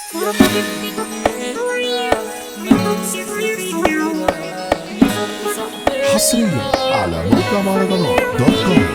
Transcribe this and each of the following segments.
حصريا على موقع مهرجانات دوت كوم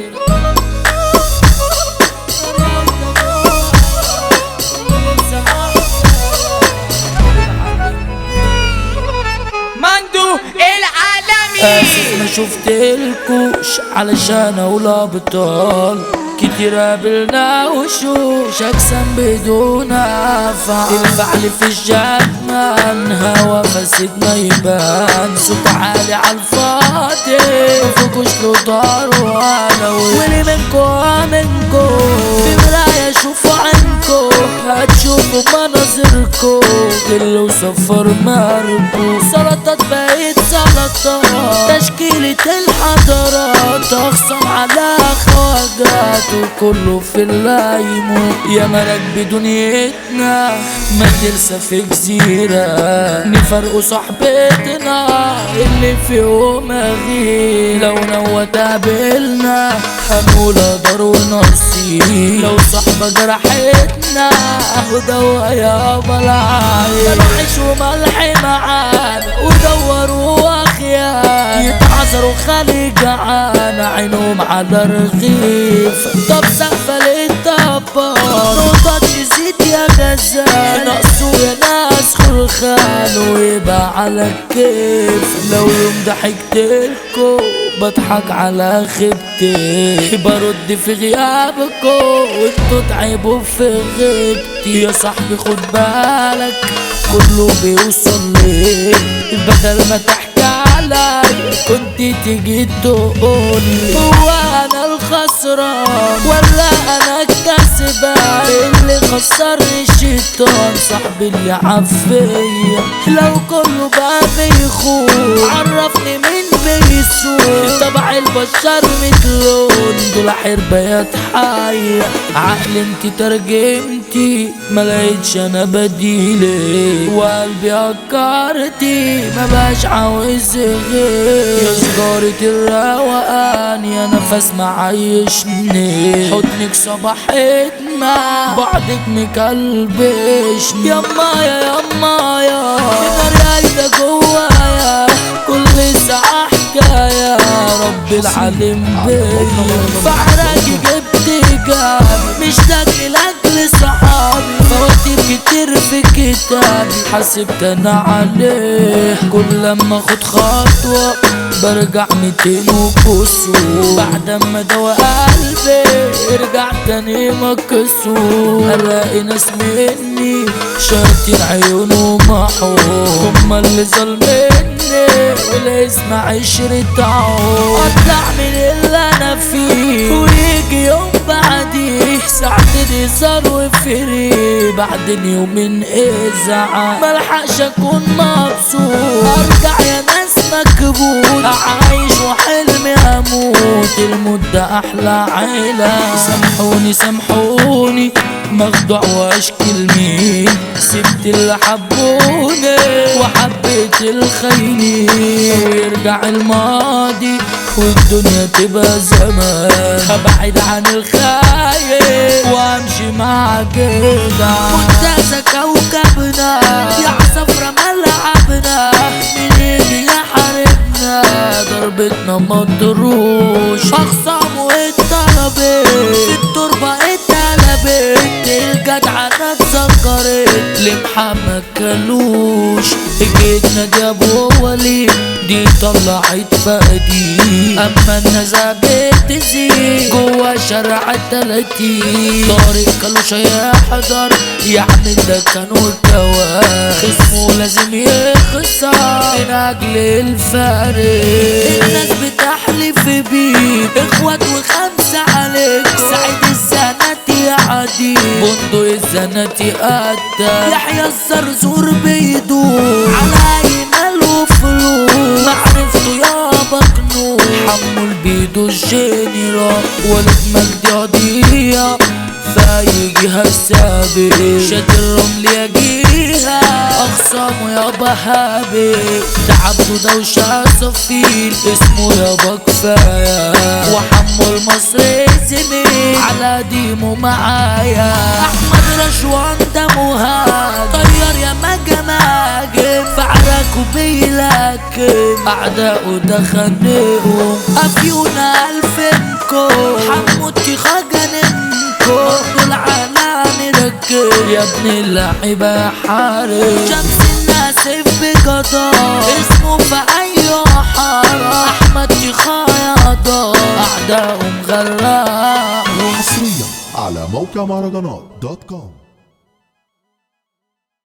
مندو العالمي اسف ما شفتلكوش علشان اقول ابطال كتير قابلنا وشوش اجسام بدون افعال الفعل في الجنان هوا فاسد ما يبان صوت عالي على الفاضي مفيكوش له دار ولا واللي منكو منكو في مراية شوفوا عنكو هتشوفوا مناظركو اللي وصفر مركو سلطات بقيت سلطات تشكيلة الحضارات اخصم على خواجات وكله في اللايمو يا ملك بدنيتنا ما ترسى في جزيرة نفرقوا صحبتنا اللي في يوم غير لو نوى تقابلنا هنقول دار ونصيب لو صحبة جرحتنا اهو دوا يا بلعي ملحش وملح معانا ودوروا اخيان يتعذروا خلي جعان عينهم على رغيف طب سقفة للدبار نقطة تزيد يا غزال نقصوا يا ناس خلخال ويبقى على الكيف لو يوم ضحكتلكوا بضحك على خيبتي برد في غيابكم وانتوا تعبوا في غيبتي يا صاحبي خد بالك كله بيوصل ليه بدل ما تحكي علي كنت تيجي تقولي هو انا الخسران ولا انا الكسبان اللي خسرني الشيطان صاحبي اللي عفية لو كله بقى بيخون عرفني مين بيسوق طبع البشر مثلون دول حربيات حية عقل انت ترجمتي ما لقيتش انا بديلي وقلبي هكرتي ما بقاش عاوز غير يا سجارة الروقان يا نفس معيشني حضنك صباحت ما بعدك مكلبشني يما يا يما يا نار قايدة جوايا كل ساعة حكاية رب العالم بيا فعرك جبت جابي مشتاق لك صحابي فواتير كتير في كتابي حاسبت انا عليه كل لما اخد خطوة برجع ميتين وكسور بعد ما دوا قلبي ارجع تاني مكسور الاقي ناس مني شايطين عيونه محور هما اللي ظالميني والاسم عشرة عمر اطلع من اللي انا فيه ويجي يوم بعديه ساعة الهزار وفري بعد يومين ازعل ملحقش اكون مبسوط ارجع يا ناس مكبوت عايش وحلمي اموت المدة احلى عيلة سامحوني سامحوني مخدوع واشكي لمين سبت اللي حبوني وحبيت الخاينين ويرجع الماضي والدنيا تبقى زمان هبعد عن الخاين وامشي مع كده منتزه كوكبنا يا صفرة ملعبنا مين يجي يحاربنا ضربتنا ما تروش اخصام واتطلبت في التربة اتقلبت الجدعنة اتذكرت لمحمد كلوش جيت نادي ابو وليد دي طلعت فادي اما النزا بتزيد جوا شارع التلاتين طارق كلوش هيحضر يعمل ده كان والكوان خصمه لازم يخسر من اجل الفريق الناس بتحلف بيك اخوات وخمسة عليك سعيد الزناتي عدي بندق الزناتي قدام يحيى الزرزور بيدور على ايمال وفلوس معرفته يابا كنور حمو البيدو الجنرال ولد مجدي قضية فاي جهة السابق شد الرمل يجيها أخصامه يابا هابي تعبده دوشة صفيل اسمه يابا كفاية وحمو المصري زميل على ديمه معايا أحمد رشوان ده مهاب مركب أعداؤه دخنقهم أفيونا ألفينكو حموتي خجننكو دول على مركب يا ابن اللعيبة حارب شمس الناس بقضاء اسمه في أي حارة أحمد تخايضة أعداؤهم غرقهم حصريا على موقع مهرجانات دوت كوم